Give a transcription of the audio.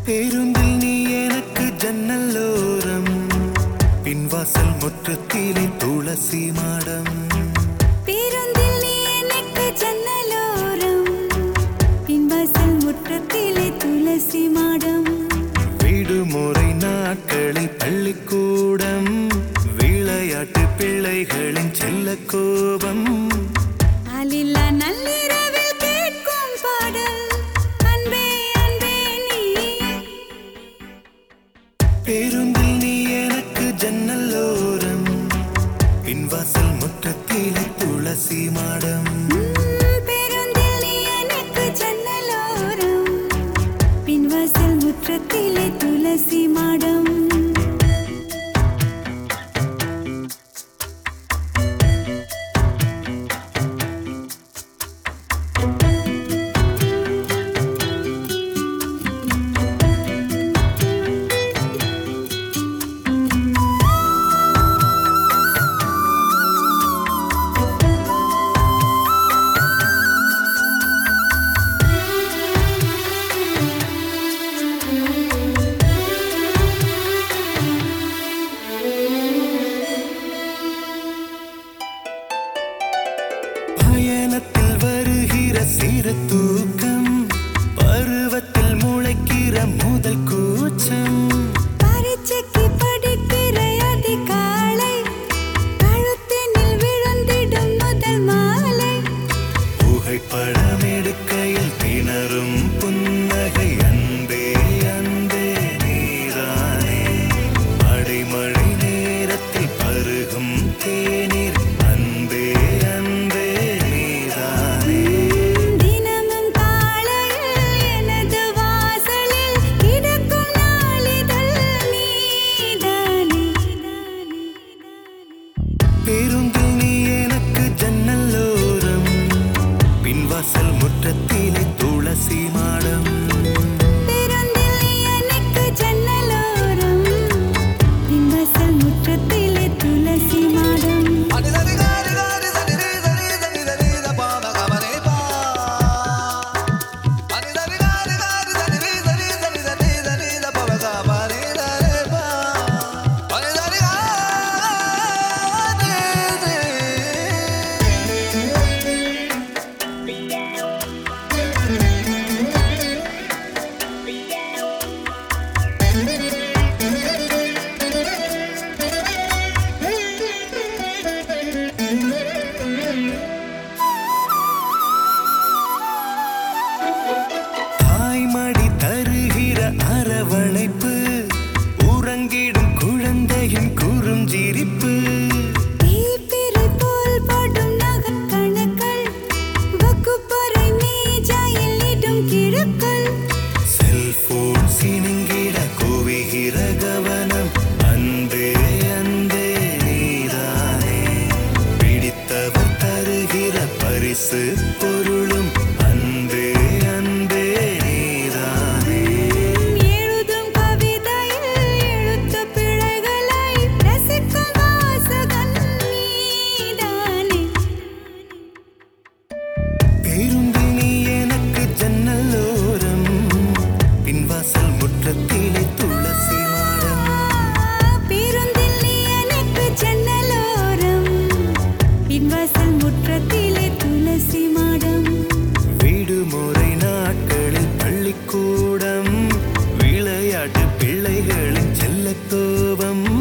பேருந்தில் நீ எனக்கு ஜன்னலோரம் பின்வாசல் முற்றத்திலே துளசி மாடம் பேருந்தில் நீ எனக்கு ஜன்னலோரம் பின்வாசல் முற்றத்திலே துளசி மாடம் விடுமுறை நாட்களில் பள்ளிக்கூடம் விளையாட்டு பிள்ளைகளின் செல்ல கோபம் ஆளில்லா நள்ளிரவில் கேட்கும் பாடல் அன்பே அன்பே நீ பேருந்தில் நீ எனக்கு ஜன்னலோரம் பின்வாசல் முற்றத்திலே துளசி மாடம் பேருந்தில் நீ எனக்கு ஜன்னலோரம் பின்வாசல் முற்றத்திலே துளசி மாடம் பயணத்தில் வருகிற சிறு தூக்கம் பருவத்தில் முளைக்கிற முதல் கூச்சம் பரீட்சைக்கு படிக்கிற அதிகாலை கழுத்தினில் விழுந்திடும் முதல் மாலை புகைப்படம் எடுக்கையில் திணறும் புன்னகை அன்பே அன்பே நீரானே அடைமழை நேரத்தில் பருகும் தேநீர் அன்பே அன்பே நீரானே தினமும் காலையில் எனது வாசலில் கிடக்கும் நாளிதழ் நீதானே பேருந்தில் நீ எனக்கு ஜன்னலோரம் பின்வாசல் முற்றத்திலே துளசி மாடம் பேருந்தில் நீ எனக்கு ஜன்னலோரம் பின்வாசல் முற்றத்திலே துளசி மாடம் தாய்மடி தருகிற அரவணைப்பு உறங்கிடும் குழந்தையின் குறுஞ்சிரிப்பு தீப்பிறை போல் படும் நகக்கணுக்கள் வகுப்பறை மேஜையில் இடும் கிறுக்கள் செல்போன் சினுங்கிட குவிகிற கவனம் அன்பே அன்பே நீதானே பிடித்தவர் தருகிற பரிசு பொருளும் அன்பே அன்பே நீதானே எழுதும் கவிதையில் எழுத்து பிழைகளை ரசிக்கும் வாசகன் நீதானே பேருந்தில் நீ எனக்கு ஜன்னலோரம் பின்வாசல் முற்றத்திலே துளசி மாடம் பேருந்தில் நீ எனக்கு ஜன்னலோரம் பின்வாசல் முற்றத்திலே துளசி மாடம் விடுமுறை நாட்களில் பள்ளிக்கூடம் விளையாட்டு பிள்ளைகளின் செல்ல கோபம்